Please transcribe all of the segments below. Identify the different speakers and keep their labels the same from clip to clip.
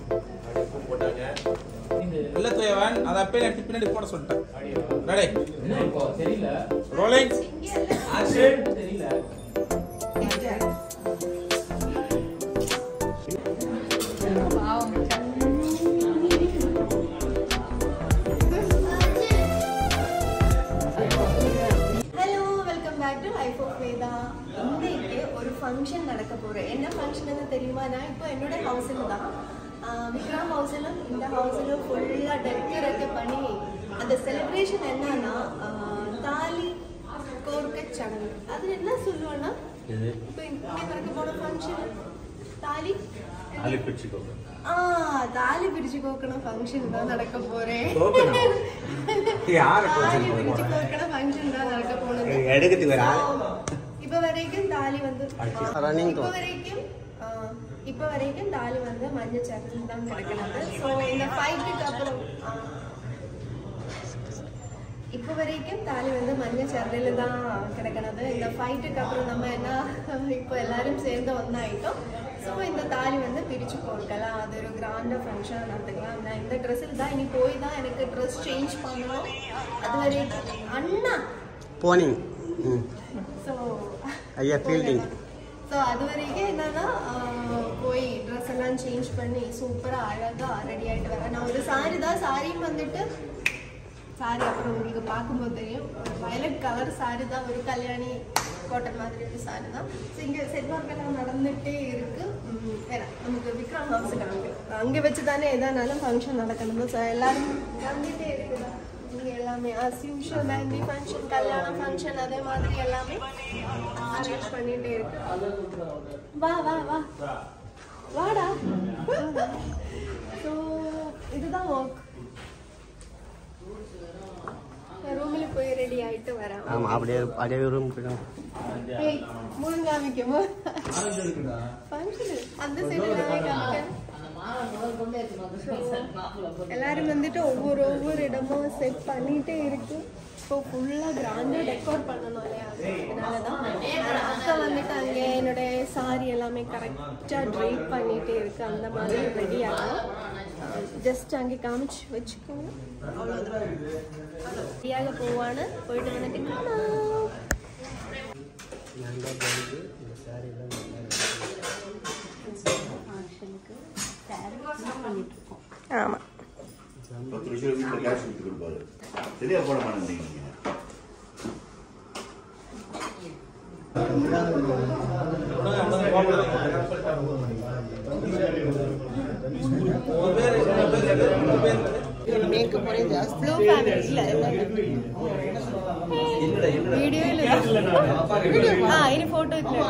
Speaker 1: வெள்ளத்துறையவன் அதை அப்பயே எடுத்து பின்னாடி போட சொல்லிட்டேன் ரெடி
Speaker 2: என்ன இப்போ தெரியல
Speaker 1: ரோலிங்
Speaker 2: ஆக்ஷன் தெரியல
Speaker 3: hello welcome back to life of Veda ഇന്നേക്ക് ഒരു ഫംഗ്ഷൻ നടக்க போறேன் என்ன ஃபங்க்ஷன் தெரியுமா நான் இப்போ என்னோட ஹவுஸில் தான் ஆஹ் விக்ரம் ஹவுஸிலும் இந்த ஹவுஸிலும் ஃபுல்லாக டெக்கரேட் பண்ணி அந்த செலிப்ரேஷன் என்னன்னா ஆஹ் தாலி கோர்க்க சடங்கு அது என்ன சொல்லுவோன்னா இப்போ இங்கே நடக்க போன ஃபங்க்ஷன் தாலி ஆ தாலி பிரிச்சு கோக்கண ஃபங்க்ஷன் தான் நடக்க போறேன்
Speaker 4: யாரை
Speaker 3: தாலி பிரிச்சு கோக்கண ஃபங்க்ஷன் தான் நடக்க போனது
Speaker 4: எடுக்கிறதுக்கு ஒரு ஆள்
Speaker 3: இப்ப வரைக்கும் தாலி வந்து
Speaker 4: Running
Speaker 3: இப்ப வரைக்கும் ஆ, இப்ப வரைக்கும் தாலி வந்து மஞ்சள் சரத்தில் தான் கிடக்கிறது ஸோ இந்த ஃபைட்டுக்கு அப்புறம் ஆ, இப்ப வரைக்கும் தாலி வந்து மஞ்சள் சரடில தான் கிடக்கிறது இந்த ஃபைட்டுக்கு அப்புறம் நம்ம என்ன இப்போ எல்லாரும் சேர்ந்து ஒன்றாயிட்டோம் ஸோ இந்த தாலி வந்து பிரிச்சு கொடுக்கலாம் அது ஒரு கிராண்டாக ஃபங்க்ஷன் நடத்துக்கலாம் நான் இந்த ட்ரெஸ்ஸில் தான் இனி போய் தான் எனக்கு ட்ரெஸ் சேஞ்ச் பண்ணணும் அது வரைக்கும் அண்ணா
Speaker 4: போனிங் ம்
Speaker 3: ஸோ
Speaker 4: ஐயா ஃபீல்டிங்
Speaker 3: ஸோ அது வரைக்கும் என்னன்னா ஆஹ், போய் ட்ரெஸ் எல்லாம் சேஞ்ச் பண்ணி சூப்பராக அழகாக ரெடி ஆகிட்டு வரேன் நான் ஒரு சாரி தான் சாரியும் வந்துட்டு சாரி அப்புறம் உங்களுக்கு பார்க்கும்போது தெரியும் வயலட் கலர் சாரி தான் ஒரு கல்யாணி காட்டன் மாதிரி ஒரு சாரி தான் ஸோ இங்கே செல்வாக்கெல்லாம் நடந்துகிட்டே இருக்கு உம், வேற நமக்கு விக்ரம் ஹவுஸ் காமிக்கு அங்கே வச்சு தானே எதானாலும் ஃபங்க்ஷன் நடக்கணும் ஸோ எல்லாரும் நடந்துகிட்டே இருக்குதா இங்கே எல்லாமே அஸ் யூஷுவல் மெஹந்தி ஃபங்க்ஷன் கல்யாணம் ஃபங்க்ஷன் அதே மாதிரி எல்லாமே அரேஞ்ச் பண்ணிட்டே இருக்கு வா வா வா வாடா ஸோ இதுதான் ஒர்க் ரூமில் போய் ரெடி ஆயிட்டு வரேன்
Speaker 4: ஆமாம் அப்படியே அப்படியே ரூம் போயிடும்
Speaker 3: ஏய் முழுங்காமிக்கமோ ஃபங்க்ஷன் அந்த சைடு காமிக்க எல்லாரும் வந்துட்டு ஒவ்வொரு ஒவ்வொரு இடமும் செட் பண்ணிட்டே இருக்கு இப்போ ஃபுல்லாக கிராண்டாக டெக்கோர் பண்ணணும் இல்லையா அதனால தான் அக்கா வந்துட்டு அங்கே என்னுடைய சாரி எல்லாமே கரெக்டாக ட்ரைப் பண்ணிட்டே இருக்கு அந்த மாதிரி ரெடி ஆகும் ஜஸ்ட் அங்கே காமிச்சு வச்சுக்கோங்க அவ்வளோதான் ரெடியாக போவான்னு போயிட்டு வந்துட்டு காணோம் ஆமாம்
Speaker 5: பத்து லட்சம் வீட்டில் கேஷ் கொடுத்து கொடுப்பாரு சரியா போட மாட்டேங்கிறீங்க நீங்க
Speaker 3: ப்ளூ ஃபேமிலி இல்ல வீடியோ இல்ல ஆ இனி போட்டோ இதுல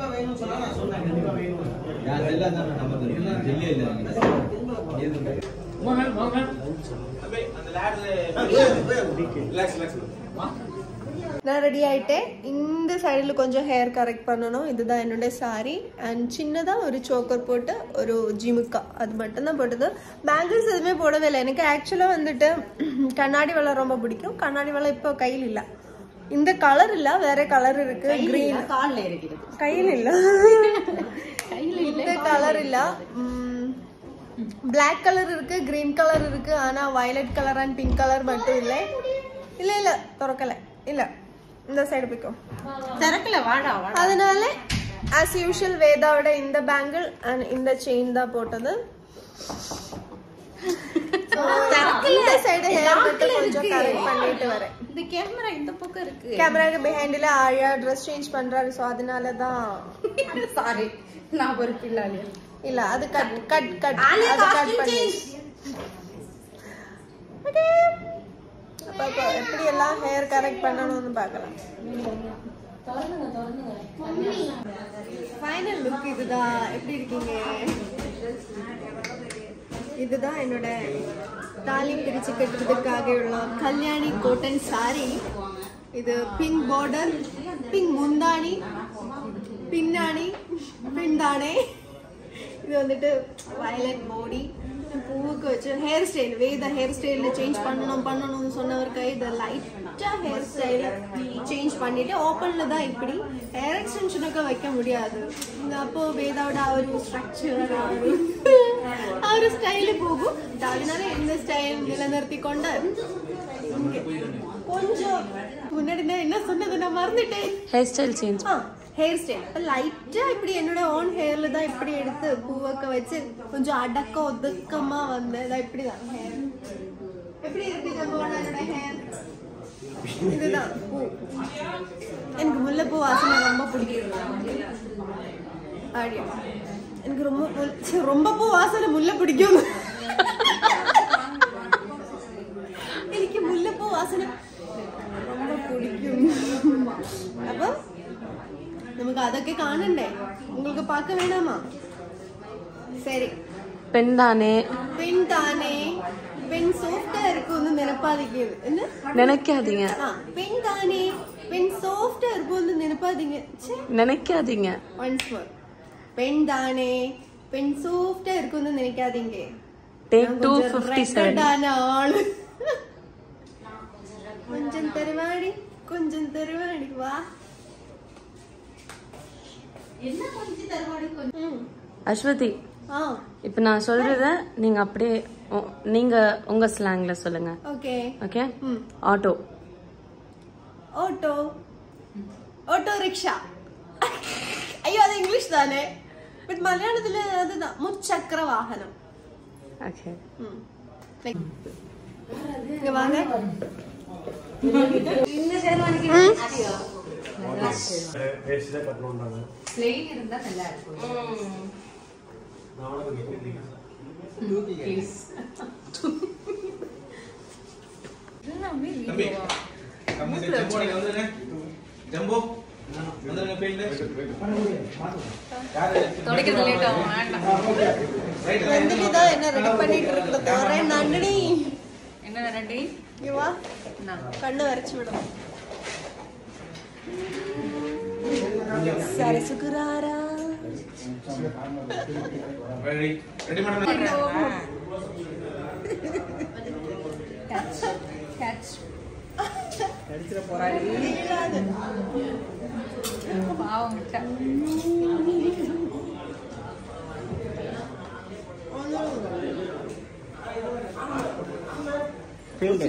Speaker 1: ரிலாக்ஸ் ரிலாக்ஸ்
Speaker 3: நான் ரெடி ஆயிட்டேன் இந்த சைடில் கொஞ்சம் ஹேர் கரெக்ட் பண்ணணும் இதுதான் என்னோட சாரி அண்ட் சின்னதாக ஒரு சோக்கர் போட்டு ஒரு ஜிமுக்கா அது மட்டும்தான் போட்டது பேங்கிள்ஸ் எதுவுமே போடவே இல்லை எனக்கு ஆக்சுவலாக வந்துட்டு கண்ணாடி வலை ரொம்ப பிடிக்கும் கண்ணாடி வலை இப்போ கையில் இல்லை இந்த கலர் இல்ல வேற கலர் இருக்கு கிரீன்
Speaker 6: கால்ல இருக்கிறது
Speaker 3: கையில் இல்ல இந்த கலர் இல்ல பிளாக் கலர் இருக்கு கிரீன் கலர் இருக்கு ஆனா violet colour and pink colour மட்டும் இல்லை இல்ல இல்ல திறக்கல இல்ல இந்த சைடு போய்க்கும்
Speaker 6: திறக்கல வாடா வாடா
Speaker 3: அதனால ஆஸ் யூஷுவல் வேதாவோட இந்த பேங்கிள் அண்ட் இந்த செயின் தான் போட்டது இந்த சைடு ஹேர் மட்டும் கொஞ்சம் கரெக்ட் பண்ணிட்டு வரேன்
Speaker 6: இந்த கேமரா இந்த பக்கம் இருக்கு
Speaker 3: கேமராக்கு பிஹைண்ட்ல ஆயா ட்ரெஸ் சேஞ்ச் பண்றாரு ஸோ அதனால தான்
Speaker 6: சாரி நான் ஒரு பிள்ளாளி
Speaker 3: இல்ல அது கட் கட் கட்
Speaker 6: ஆலியா
Speaker 3: அது கட்
Speaker 6: costume
Speaker 3: பண்ணி
Speaker 6: change.
Speaker 3: Okay. அப்ப அப்ப எப்படி எல்லாம் ஹேர் கரெக்ட் பண்ணணும்னு பார்க்கலாம் ஃபைனல் லுக் இதுதான் எப்படி இருக்கீங்க இதுதான் என்னோட தாலி பிரிச்சு கட்டுறதுக்காக உள்ள கல்யாணி கோட்டன் சாரி இது பிங்க் பார்டர் பிங்க் முந்தாணி பின்னாணி பின்தானே இது வந்துட்டு வயலட் பாடி பூவுக்கு வச்சு ஹேர் ஸ்டைல் வேத ஹேர் ஸ்டைலில் சேஞ்ச் பண்ணணும் பண்ணணும்னு சொன்னவருக்கு இது லைட்டாக ஹேர் ஸ்டைல சேஞ்ச் பண்ணிட்டு ஓப்பனில் தான் இப்படி ஹேர் எக்ஸ்டென்ஷனுக்கு வைக்க முடியாது இந்த அப்போ வேதாவோட ஒரு ஸ்ட்ரக்சர் ஒரு ஸ்டைல் സ്റ്റൈല് പോകും അതിനാണ് இந்த ஸ்டைல் நிலைநிறுத்திக்கொண்டு இங்க கொஞ்சம் முன்னாடி நான் என்ன சொன்னது நான் மறந்துட்டேன்
Speaker 7: ஹேர் ஸ்டைல் சேஞ்ச்
Speaker 3: ஆ ஹேர் ஸ்டைல் அப்ப லைட்டா இப்படி என்னோட ஓன் ஹேர்ல தான் இப்படி எடுத்து பூவக்க வச்சு கொஞ்சம் அடக்க ஒதுக்கமா வந்து இதான் இப்படிதான் ஹேர் எப்படி இருக்கு ஜம்போட என்னோட ஹேர் இதுதான் பூ எனக்கு முல்லைப்பூ வாசனை ரொம்ப பிடிக்கும் அப்படியா எனக்கு ரொம்ப முல்- ச்சே, ரொம்ப பூ வாசனை முல்லை பிடிக்கும் എനിക്ക് മുല്ലപ്പൂ വാസന ரொம்ப பிடிக்கும் അപ്പൊ നമുക്ക് അതൊക്കെ കാണണ്ടേ உங்களுக்கு பார்க்க வேணாமா சரி
Speaker 7: பெண் தானே
Speaker 3: பெண் தானே பெண் சாஃப்டா இருக்கும்னு நினைப்பாதீங்க என்ன
Speaker 7: நினைக்காதீங்க
Speaker 3: ஆ பெண் தானே பெண் சாஃப்டா இருக்கும்னு நினைப்பாதீங்க ச்சே
Speaker 7: நினைக்காதீங்க
Speaker 3: ஒன்ஸ் மோர் பெண் தானே பெண் சாஃப்டா இருக்கும்னு நினைக்காதீங்க
Speaker 7: டேக்
Speaker 3: நான்
Speaker 7: டூ
Speaker 3: கொஞ்சம்
Speaker 7: ஃபிஃப்டி செவன்
Speaker 3: rugged-ஆன ஆளு கொஞ்சம் தருவாடி கொஞ்சம் தருவாடி வா ம்.
Speaker 7: அஸ்வதி
Speaker 3: ஆ
Speaker 7: இப்போ நான் சொல்றத நீங்க அப்படியே உ- நீங்க உங்க ஸ்லாங்ல சொல்லுங்க
Speaker 3: ஓகே
Speaker 7: ஓகே
Speaker 3: ம்
Speaker 7: ஆட்டோ
Speaker 3: ഓട്ടോ ഓട്ടോ റിക്ഷ അയ്യോ അത് ഇംഗ്ലീഷ് താനേ ബട്ട് മലയാളത്തില് അത് മുച്ചക്ര വാഹനം
Speaker 7: ஓகே
Speaker 3: ഉം. ഇങ്ങ് വാങ്ങ
Speaker 6: பிளெயின் இருந்தா நல்லா இருக்கும் எல்லாமே
Speaker 1: தம்பி
Speaker 6: வீடியோவா
Speaker 1: தம்பி சரி, ஜம்போ நீங்க வந்துருங்க ஜம்போ வந்துருங்க ஃபீல்டு யாரு
Speaker 6: தொடக்கிறது லேட் ஆகும் வேண்டாம்
Speaker 1: ரைட்
Speaker 3: வந்துட்டு தான் என்ன ரெடி பண்ணிட்டு இருக்கிறது ஒரே நன்னடி
Speaker 6: என்ன ரெண்டி
Speaker 3: இங்க வா கண்ணு வரைச்சு விடும் சரசுகுராரா
Speaker 1: ரெடி ரெடி மேடம்
Speaker 6: கேட்ச்
Speaker 3: இல்லாது.
Speaker 6: பாவம் விட்டா.
Speaker 4: ஃபீல்டு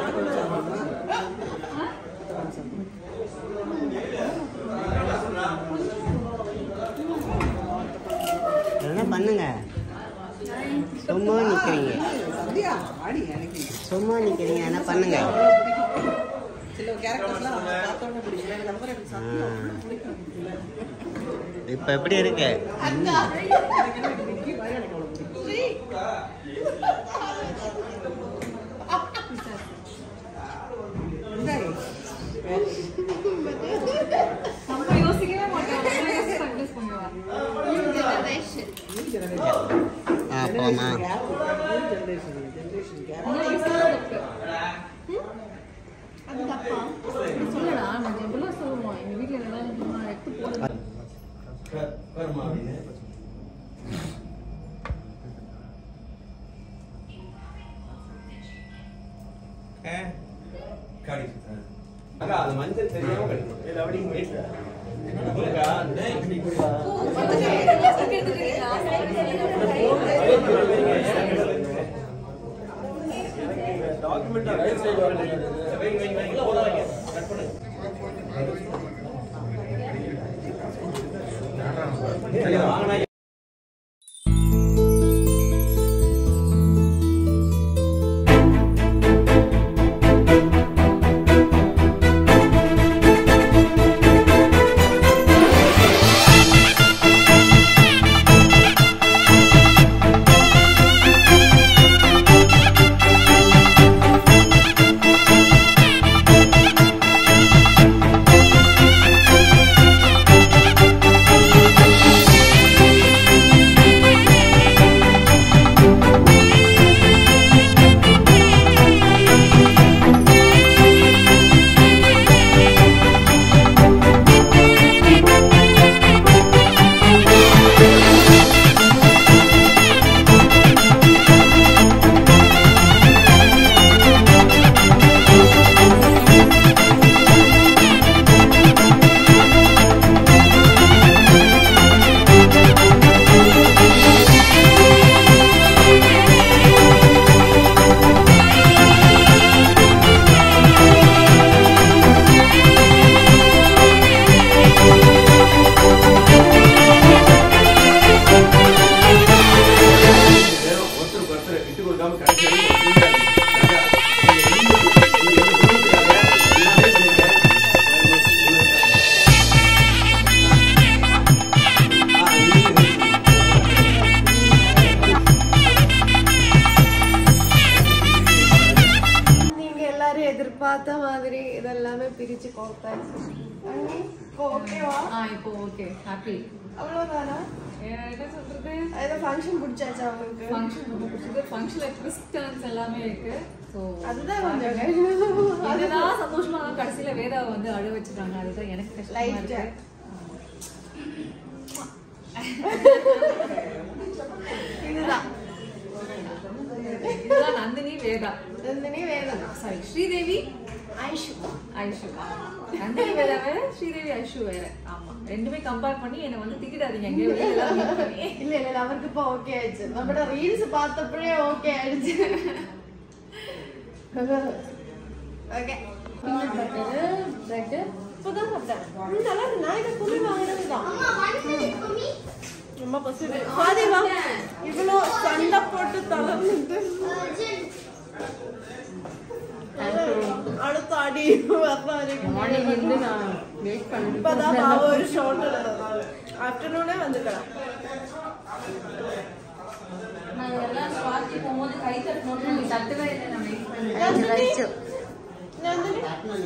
Speaker 4: என்ன பண்ணுங்க சும்மா நிக்கிறீங்க சும்மா நிக்கிறீங்க என்ன பண்ணுங்க ஆ. இப்ப எப்படி இருக்கு
Speaker 3: அக்கா
Speaker 6: நம்ம யோசிக்கவே மாட்டோம் அவங்களே யோசிச்சு success பண்ணுவா.
Speaker 3: New generation.
Speaker 4: ஆ போமா
Speaker 6: நம்ம யோசிக்கலாம் தப்பு.
Speaker 3: அது தப்பா
Speaker 6: சொல்லடா நம்ம எப்படிலாம் சொல்லுவோம் எங்க வீட்டுல என்னடா எடுத்து போடுங்க
Speaker 8: Thank
Speaker 3: பார்த்த மாதிரி இதெல்லாமே பிரிச்சு கோத்தாச்சு அண்ணி, இப்போ ஓகேவா
Speaker 6: ஆ இப்போ ஓகே ஹாப்பி
Speaker 3: அவ்வளவுதானா
Speaker 6: என்ன சொல்றது
Speaker 3: ஏதோ ஃபங்க்ஷன் பிடிச்சாச்சா உங்களுக்கு
Speaker 6: ஃபங்க்ஷன் ரொம்ப பிடிச்சது ஃபங்க்ஷன்ல ட்விஸ்ட் டர்ன்ஸ் எல்லாமே இருக்கு ஸோ
Speaker 3: அதுதான் கொஞ்சம் கஷ்டம்.
Speaker 6: அதுதான் சந்தோஷமா தான் கடைசியில வேதாவை வந்து அழ வச்சுட்டாங்க அதுதான் எனக்கு கஷ்டமா
Speaker 3: Light
Speaker 6: இருக்கு
Speaker 3: ஆ. இதுதான்
Speaker 6: இதுதான் நந்தினி வேதா
Speaker 3: நந்தினி வேதம்
Speaker 6: சாரி ஸ்ரீதேவி
Speaker 3: ஐஷு
Speaker 6: ஐஷு நந்தினி வேதா வேற ஸ்ரீதேவி ஐஷு வேற ஆமா ரெண்டுமே கம்பேர் பண்ணி என்னை வந்து திட்டிடாதீங்க எங்கேயோ வெளியில எல்லாம் meet பண்ணி
Speaker 3: இல்ல இல்ல அவருக்கு இப்போ ஓகே ஆயிடுச்சு நம்மளோட ரீல்ஸ் பார்த்தப்பவே ஓகே ஆயிடுச்சு ஓகே
Speaker 6: பிரெட்
Speaker 3: இப்போதான் சாப்பிட்டேன் ம், நல்லா இருக்கு நான் இதை புளி வாங்கினதுதான் ரொம்ப பசிது பாதி வா இவ்வளோ சண்டை போட்டு தளர்ந்துட்டு அடுத்த அடி வர்ற வரைக்கும்
Speaker 7: மார்னிங் இருந்து நான் வெயிட் பண்ணிட்டு
Speaker 3: இப்பதான் பாவம் ஒரு ஷார்ட் ஆஃப்டர்நூனே வந்துக்கலாம்
Speaker 6: நான் எல்லாம் பார்த்து போகும்போது கை தட்டணும்னு நீ தட்டவே இல்லை நான் வெயிட் பண்ணேன்
Speaker 3: நந்தினி நந்தினி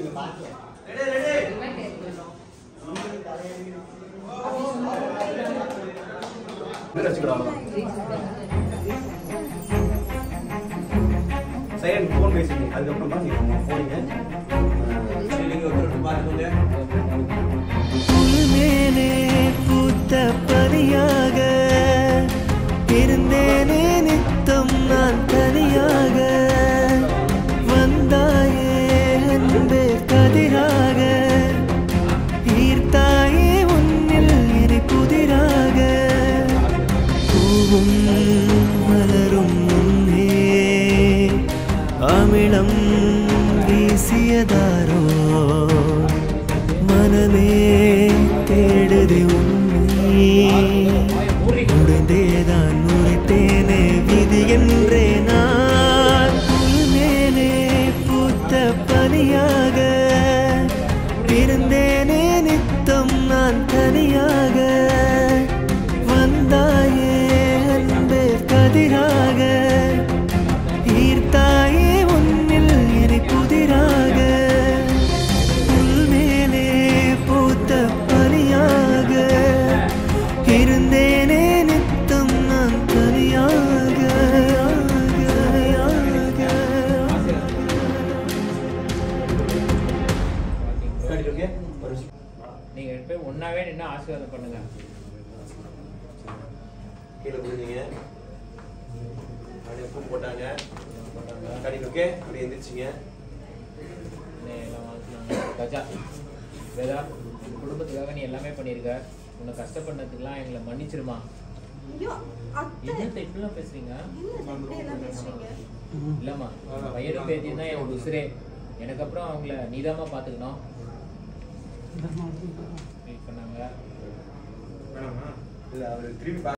Speaker 8: சைலண்ட் ஃபோன் பேசுங்க அதுக்கப்புறம் தான் நீங்கள் போனீங்க
Speaker 1: நீங்க ஒருத்தர் பார்த்துக்கோங்க
Speaker 9: மேலே பூத்த பனியாக இருந்தேனே நித்தம் நான் தனியாக வந்தாயே அன்பே கதிராக ஈர்த்தாயே உன்னில் என்னை புதிராக பூவும் மலரும் முன்னே அமிழம் வீசியதாரோ மனமே தேடுதே உன்னை முடிந்தேதான் உரைத்தேனே விதி என்றே நான் மேலே பூத்த பனியாக இருந்தேனே நித்தம் நான் தனியாக வந்தாயே அன்பே கதிராக ஈர்த்தாயே உன்னில் என்னை புதிராக உள்மேலே பூத்த பனியாக இருந்தேனே நித்தம் நான் தனியாக
Speaker 8: ஓகே ஒரு
Speaker 2: நீங்க ரெண்டு பேரும் ஒன்னாவே நின்று ஆசீர்வாதம் பண்ணுங்க
Speaker 8: கீழே குடிஞ்சீங்க அப்படியே பூ போட்டாங்க கடி ஓகே அப்படியே எந்திரிச்சிங்க
Speaker 2: நீ எல்லாம் வாழ்த்துனாங்க. கஜா வேதா உன் குடும்பத்துக்காக நீ எல்லாமே பண்ணியிருக்க உன்னை கஷ்டப்பட்டதுக்கெல்லாம் எங்களை மன்னிச்சிருமா
Speaker 3: ஐயோ அத்தை
Speaker 2: என்னத்த இப்படிலாம் பேசுறீங்க
Speaker 3: இல்ல இப்படி எல்லாம் பேசுறீங்க
Speaker 2: இல்லம்மா பையனும் பேத்தியும் தான் என் உசுரே எனக்கு அப்புறம் அவங்கள நீதாம்மா பார்த்துக்கணும் ஃபீல் பண்ணாங்க
Speaker 8: வேணாமா இல்லை அவர் திரும்பி